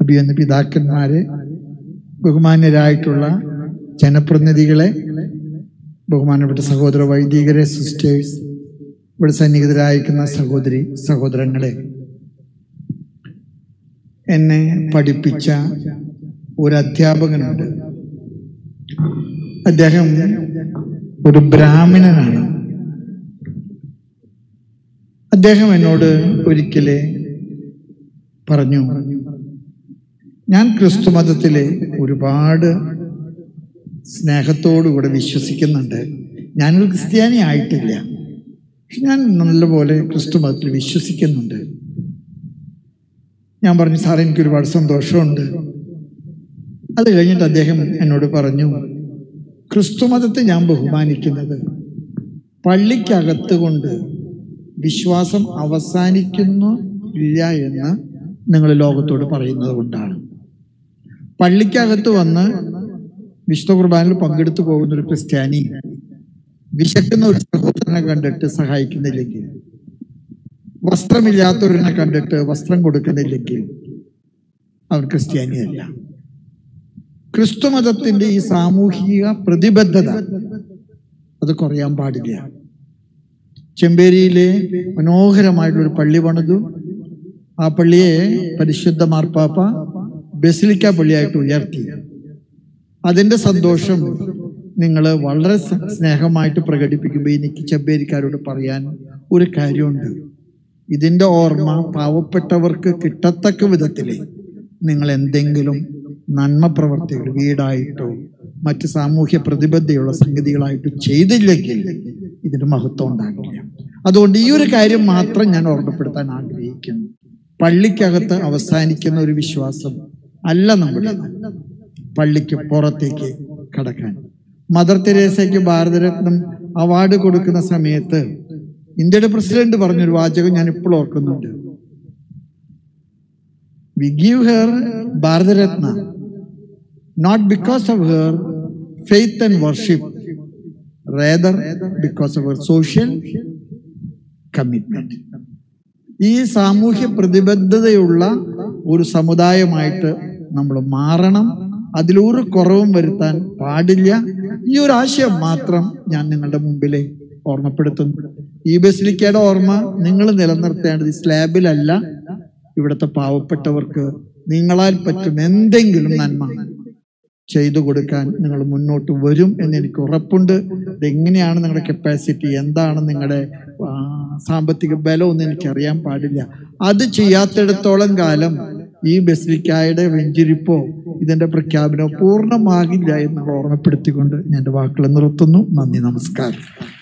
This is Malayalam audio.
അഭിയന്ന പിതാക്കന്മാരെ ബഹുമാന്യരായിട്ടുള്ള ജനപ്രതിനിധികളെ ബഹുമാനപ്പെട്ട സഹോദര വൈദികരെ സിസ്റ്റേഴ്സ് ഇവിടെ സന്നിഹിതരായിരിക്കുന്ന സഹോദരി സഹോദരങ്ങളെ എന്നെ പഠിപ്പിച്ച ഒരു അധ്യാപകനുണ്ട് അദ്ദേഹം ഒരു ബ്രാഹ്മണനാണ് അദ്ദേഹം എന്നോട് ഒരിക്കലേ പറഞ്ഞു ഞാൻ ക്രിസ്തു മതത്തിലെ ഒരുപാട് സ്നേഹത്തോടുകൂടെ വിശ്വസിക്കുന്നുണ്ട് ഞാനൊരു ക്രിസ്ത്യാനി ആയിട്ടില്ല പക്ഷെ ഞാൻ നല്ലപോലെ ക്രിസ്തു മതത്തിൽ വിശ്വസിക്കുന്നുണ്ട് ഞാൻ പറഞ്ഞു സാറേ എനിക്ക് ഒരുപാട് സന്തോഷമുണ്ട് അത് കഴിഞ്ഞിട്ട് അദ്ദേഹം എന്നോട് പറഞ്ഞു ക്രിസ്തു മതത്തെ ഞാൻ ബഹുമാനിക്കുന്നത് പള്ളിക്കകത്ത് കൊണ്ട് വിശ്വാസം അവസാനിക്കുന്നു ഇല്ല എന്ന് നിങ്ങൾ ലോകത്തോട് പറയുന്നത് കൊണ്ടാണ് പള്ളിക്കകത്ത് വന്ന് വിശുദ്ധ കുർബാനയിൽ പങ്കെടുത്തു പോകുന്ന ഒരു ക്രിസ്ത്യാനി വിശക്കുന്ന ഒരു സഹോദരനെ കണ്ടിട്ട് സഹായിക്കുന്നില്ലെങ്കിൽ വസ്ത്രമില്ലാത്തവരനെ കണ്ടിട്ട് വസ്ത്രം കൊടുക്കുന്നില്ലെങ്കിൽ അവൻ ക്രിസ്ത്യാനിയല്ല ക്രിസ്തു മതത്തിന്റെ ഈ സാമൂഹിക പ്രതിബദ്ധത അത് കുറയാൻ പാടില്ല ചെമ്പേരിയിലെ മനോഹരമായിട്ടുള്ള ഒരു പള്ളി പണിതു ആ പള്ളിയെ പരിശുദ്ധ മാർപ്പാപ്പ ബസിലിക്ക പള്ളിയായിട്ട് ഉയർത്തി അതിന്റെ സന്തോഷം നിങ്ങൾ വളരെ സ- സ്നേഹമായിട്ട് പ്രകടിപ്പിക്കുമ്പോൾ എനിക്ക് ചെമ്പേരിക്കാരോട് പറയാൻ ഒരു കാര്യമുണ്ട് ഇതിന്റെ ഓർമ്മ പാവപ്പെട്ടവർക്ക് കിട്ടത്തക്ക വിധത്തില് നിങ്ങൾ എന്തെങ്കിലും നന്മ പ്രവർത്തികൾ വീടായിട്ടോ മറ്റ് സാമൂഹ്യ പ്രതിബദ്ധതയുള്ള സംഗതികളായിട്ടോ ചെയ്തില്ലെങ്കിൽ ഇതിന് മഹത്വം ഉണ്ടാകില്ല അതുകൊണ്ട് ഈ ഒരു കാര്യം മാത്രം ഞാൻ ഓർമ്മപ്പെടുത്താൻ ആഗ്രഹിക്കുന്നു പള്ളിക്കകത്ത് അവസാനിക്കുന്ന ഒരു വിശ്വാസം അല്ല നമ്മുടെ പള്ളിക്ക് പുറത്തേക്ക് കടക്കാൻ മദർ തെരേസയ്ക്ക് ഭാരതരത്നം അവാർഡ് കൊടുക്കുന്ന സമയത്ത് ഇന്ത്യയുടെ പ്രസിഡന്റ് പറഞ്ഞൊരു വാചകം ഞാൻ ഇപ്പോൾ ഓർക്കുന്നുണ്ട് we give her Bharat Ratna not because of her faith and worship rather because of her social commitment ഈ സാമൂഹ്യ പ്രതിബദ്ധതയുള്ള ഒരു സമുദായമായിട്ട് നമ്മൾ മാറണം അതിലൊരു കുറവും വരുത്താൻ പാടില്ല ഈ ഒരു ആശയം മാത്രം ഞാൻ നിങ്ങളുടെ മുമ്പിൽ ഓർമ്മപ്പെടുത്തുന്നു ഈ ബസിലിക്കയുടെ ഓർമ്മ നിങ്ങൾ നിലനിർത്തേണ്ടത് ഈ സ്ലാബിലല്ല ഇവിടുത്തെ പാവപ്പെട്ടവർക്ക് നിങ്ങളാൽ പറ്റും എന്തെങ്കിലും നന്മ ചെയ്തു കൊടുക്കാൻ നിങ്ങൾ മുന്നോട്ട് വരും എന്ന് എനിക്ക് ഉറപ്പുണ്ട് ഇതെങ്ങനെയാണ് നിങ്ങളുടെ കപ്പാസിറ്റി എന്താണ് നിങ്ങളുടെ ആ, സാമ്പത്തിക ബലം ഒന്നും എനിക്ക് അറിയാൻ പാടില്ല അത് ചെയ്യാത്തിടത്തോളം കാലം ഈ ബസിലിക്കായുടെ വെഞ്ചിരിപ്പോ ഇതിന്റെ പ്രഖ്യാപനമോ പൂർണ്ണമാകില്ല എന്നുള്ള ഓർമ്മപ്പെടുത്തിക്കൊണ്ട് ഞാൻ എൻ്റെ വാക്കുകൾ നിർത്തുന്നു നന്ദി നമസ്കാരം